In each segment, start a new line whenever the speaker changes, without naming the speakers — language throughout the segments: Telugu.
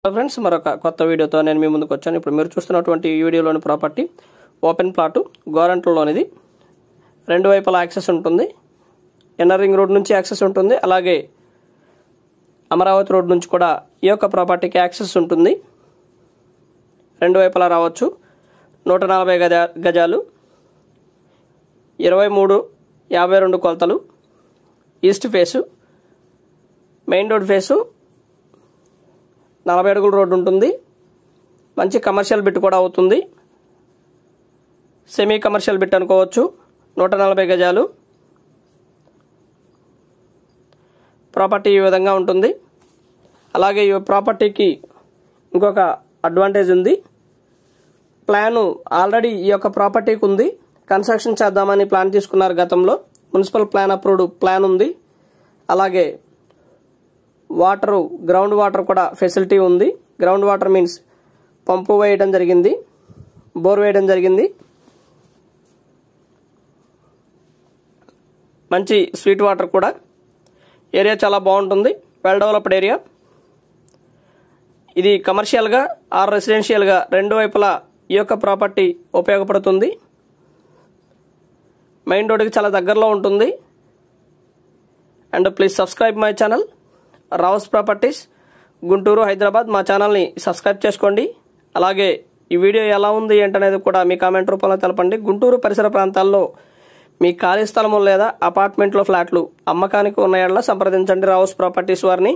హలో ఫ్రెండ్స్ మరొక కొత్త వీడియోతో నేను మీ ముందుకు వచ్చాను ఇప్పుడు మీరు చూస్తున్నటువంటి ఈ వీడియోలోని ప్రాపర్టీ ఓపెన్ ప్లాటు గోరంట్లలోనిది రెండు వైపులా యాక్సెస్ ఉంటుంది ఎన్ఆర్ రింగ్ రోడ్ నుంచి యాక్సెస్ ఉంటుంది అలాగే అమరావతి రోడ్ నుంచి కూడా ఈ యొక్క ప్రాపర్టీకి యాక్సెస్ ఉంటుంది రెండు వైపులా రావచ్చు నూట నలభై గజ గజాలు ఇరవై మూడు యాభై రెండు కొలతలు east face main road face నలభై అడుగుల రోడ్డు ఉంటుంది మంచి కమర్షియల్ బిట్ కూడా అవుతుంది సెమీ కమర్షియల్ బిట్ అనుకోవచ్చు నూట నలభై గజాలు ప్రాపర్టీ ఈ విధంగా ఉంటుంది అలాగే ఈ ప్రాపర్టీకి ఇంకొక అడ్వాంటేజ్ ఉంది ప్లాను ఆల్రెడీ ఈ యొక్క ప్రాపర్టీకి ఉంది కన్స్ట్రక్షన్ చేద్దామని ప్లాన్ తీసుకున్నారు గతంలో మున్సిపల్ ప్లాన్ అప్రూవ్డ్ ప్లాన్ ఉంది అలాగే వాటరు గ్రౌండ్ వాటర్ కూడా ఫెసిలిటీ ఉంది గ్రౌండ్ వాటర్ మీన్స్ పంపు వేయడం జరిగింది బోర్ వేయడం జరిగింది మంచి స్వీట్ వాటర్ కూడా ఏరియా చాలా బాగుంటుంది వెల్ డెవలప్డ్ ఏరియా ఇది కమర్షియల్గా ఆర్ రెసిడెన్షియల్గా రెండు వైపులా ఈ యొక్క ప్రాపర్టీ ఉపయోగపడుతుంది మెయిన్ రోడ్కి చాలా దగ్గరలో ఉంటుంది and please subscribe my channel Rao's properties Guntur Hyderabad మా ఛానల్ని సబ్స్క్రైబ్ చేసుకోండి అలాగే ఈ వీడియో ఎలా ఉంది ఏంటనేది కూడా మీ కామెంట్ రూపంలో తెలపండి గుంటూరు పరిసర ప్రాంతాల్లో మీ ఖాళీ స్థలము లేదా అపార్ట్మెంట్లో ఫ్లాట్లు అమ్మకానికి ఉన్న ఏళ్ళ సంప్రదించండి రావస్ ప్రాపర్టీస్ వారిని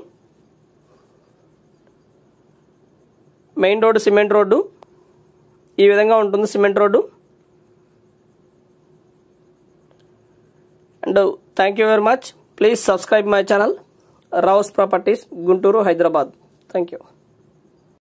మెయిన్ రోడ్డు సిమెంట్ రోడ్డు ఈ విధంగా ఉంటుంది cement road and thank you very much please subscribe my channel Rao's properties Guntur Hyderabad thank you